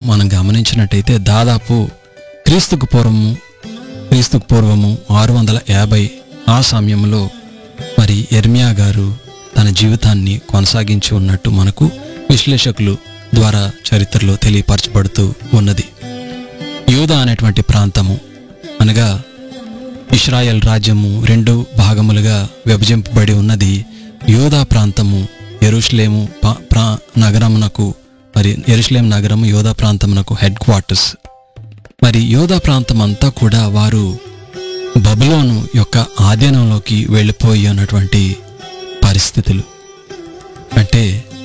మనం గమనించినట్టయితే దాదాపు క్రీస్తుకు పూర్వము క్రీస్తుకు పూర్వము ఆరు వందల యాభై ఆ సమయంలో మరి ఎర్మియా గారు తన జీవితాన్ని కొనసాగించి ఉన్నట్టు మనకు విశ్లేషకులు ద్వారా చరిత్రలో తెలియపరచబడుతూ ఉన్నది యూదా అనేటువంటి ప్రాంతము అనగా ఇస్రాయల్ రాజ్యము రెండు భాగములుగా విభజింపబడి ఉన్నది యోధా ప్రాంతము ఎరుషులేము పా- ప్రా నగరమునకు మరి ఎరుషులేం నగరము యోధా ప్రాంతమునకు హెడ్ క్వార్టర్స్ మరి యోధా ప్రాంతం అంతా కూడా వారు బబులోను యొక్క ఆధీనంలోకి వెళ్ళిపోయి ఉన్నటువంటి పరిస్థితులు అంటే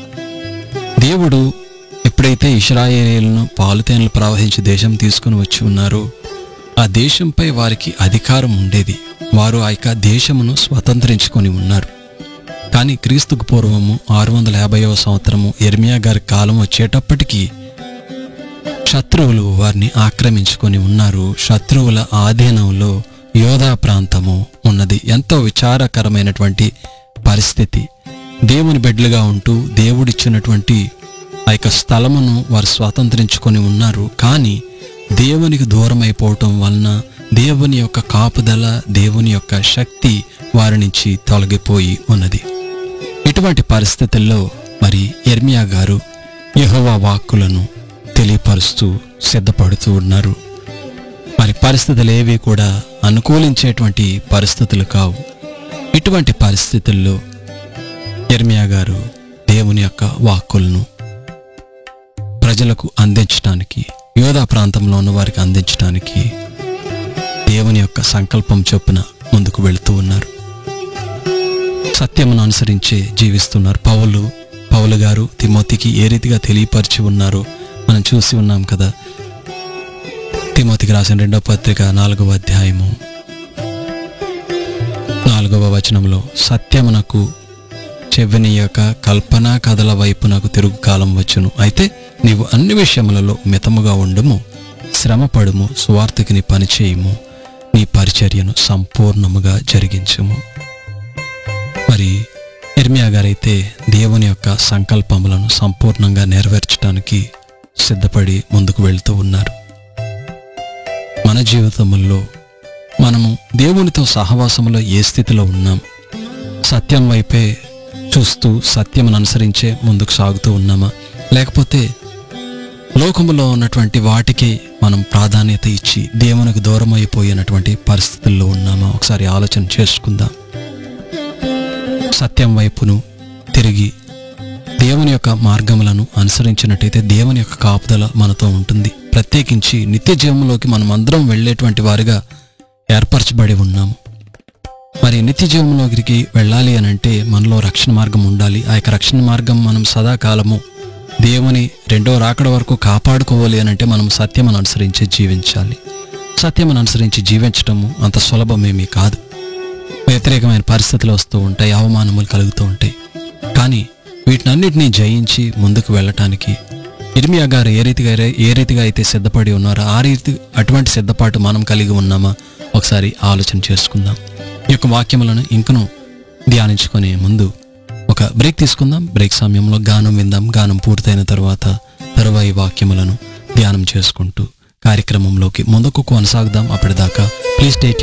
దేవుడు ఎప్పుడైతే ఇస్రాయేలీలను పాలుతేనలు ప్రవహించి దేశం తీసుకుని వచ్చి ఉన్నారో ఆ దేశంపై వారికి అధికారం ఉండేది వారు ఆ యొక్క దేశమును స్వతంత్రించుకొని ఉన్నారు కానీ క్రీస్తుకు పూర్వము ఆరు వందల యాభైవ సంవత్సరము ఎర్మియా గారి కాలం వచ్చేటప్పటికి శత్రువులు వారిని ఆక్రమించుకొని ఉన్నారు శత్రువుల ఆధీనంలో యోధా ప్రాంతము ఉన్నది ఎంతో విచారకరమైనటువంటి పరిస్థితి దేవుని బిడ్డలుగా ఉంటూ దేవుడిచ్చినటువంటి ఆ యొక్క స్థలమును వారు స్వాతంత్రించుకొని ఉన్నారు కానీ దేవునికి దూరం అయిపోవటం వలన దేవుని యొక్క కాపుదల దేవుని యొక్క శక్తి వారి నుంచి తొలగిపోయి ఉన్నది ఇటువంటి పరిస్థితుల్లో మరి ఎర్మియా గారు యెహోవా వాక్కులను తెలియపరుస్తూ సిద్ధపడుతూ ఉన్నారు మరి పరిస్థితులు ఏవి కూడా అనుకూలించేటువంటి పరిస్థితులు కావు ఇటువంటి పరిస్థితుల్లో ఎర్మియా గారు దేవుని యొక్క వాక్కులను ప్రజలకు అందించడానికి యోధా ప్రాంతంలో ఉన్న వారికి అందించడానికి దేవుని యొక్క సంకల్పం చొప్పున ముందుకు వెళుతూ ఉన్నారు సత్యమును అనుసరించే జీవిస్తున్నారు పౌలు పౌలు గారు తిమోతికి ఏ రీతిగా తెలియపరిచి ఉన్నారో మనం చూసి ఉన్నాం కదా తిమోతికి రాసిన రెండవ పత్రిక నాలుగవ అధ్యాయము నాలుగవ వచనంలో సత్యమునకు చెవినీయక కల్పనా కథల వైపునకు తిరుగు కాలం వచ్చును అయితే నీవు అన్ని విషయములలో మితముగా ఉండుము శ్రమపడుము స్వార్థకి నీ పని చేయుము నీ పరిచర్యను సంపూర్ణముగా జరిగించుము మరి ఇర్మియా గారైతే దేవుని యొక్క సంకల్పములను సంపూర్ణంగా నెరవేర్చడానికి సిద్ధపడి ముందుకు వెళ్తూ ఉన్నారు మన జీవితముల్లో మనము దేవునితో సహవాసములో ఏ స్థితిలో ఉన్నాం సత్యం వైపే చూస్తూ సత్యమును అనుసరించే ముందుకు సాగుతూ ఉన్నామా లేకపోతే లోకములో ఉన్నటువంటి వాటికి మనం ప్రాధాన్యత ఇచ్చి దేవునికి దూరం అయిపోయినటువంటి పరిస్థితుల్లో ఉన్నామా ఒకసారి ఆలోచన చేసుకుందాం సత్యం వైపును తిరిగి దేవుని యొక్క మార్గములను అనుసరించినట్టయితే దేవుని యొక్క కాపుదల మనతో ఉంటుంది ప్రత్యేకించి నిత్య జీవంలోకి మనం అందరం వెళ్ళేటువంటి వారిగా ఏర్పరచబడి ఉన్నాము మరి నిత్య జీవంలోకి వెళ్ళాలి అని అంటే మనలో రక్షణ మార్గం ఉండాలి ఆ యొక్క రక్షణ మార్గం మనం సదాకాలము దేవుని రెండో రాకడ వరకు కాపాడుకోవాలి అని అంటే మనం సత్యమును అనుసరించి జీవించాలి సత్యమును అనుసరించి జీవించటము అంత సులభమేమీ కాదు వ్యతిరేకమైన పరిస్థితులు వస్తూ ఉంటాయి అవమానములు కలుగుతూ ఉంటాయి కానీ వీటినన్నిటినీ జయించి ముందుకు వెళ్ళటానికి ఇర్మియా గారు ఏ రీతిగా ఏ రీతిగా అయితే సిద్ధపడి ఉన్నారో ఆ రీతి అటువంటి సిద్ధపాటు మనం కలిగి ఉన్నామా ఒకసారి ఆలోచన చేసుకుందాం ఈ యొక్క వాక్యములను ఇంకను ధ్యానించుకునే ముందు ఒక బ్రేక్ తీసుకుందాం బ్రేక్ సమయంలో గానం విందాం గానం పూర్తయిన తర్వాత తరువాయి వాక్యములను ధ్యానం చేసుకుంటూ కార్యక్రమంలోకి ముందుకు కొనసాగుదాం అప్పటిదాకా ప్లీజ్ స్టేట్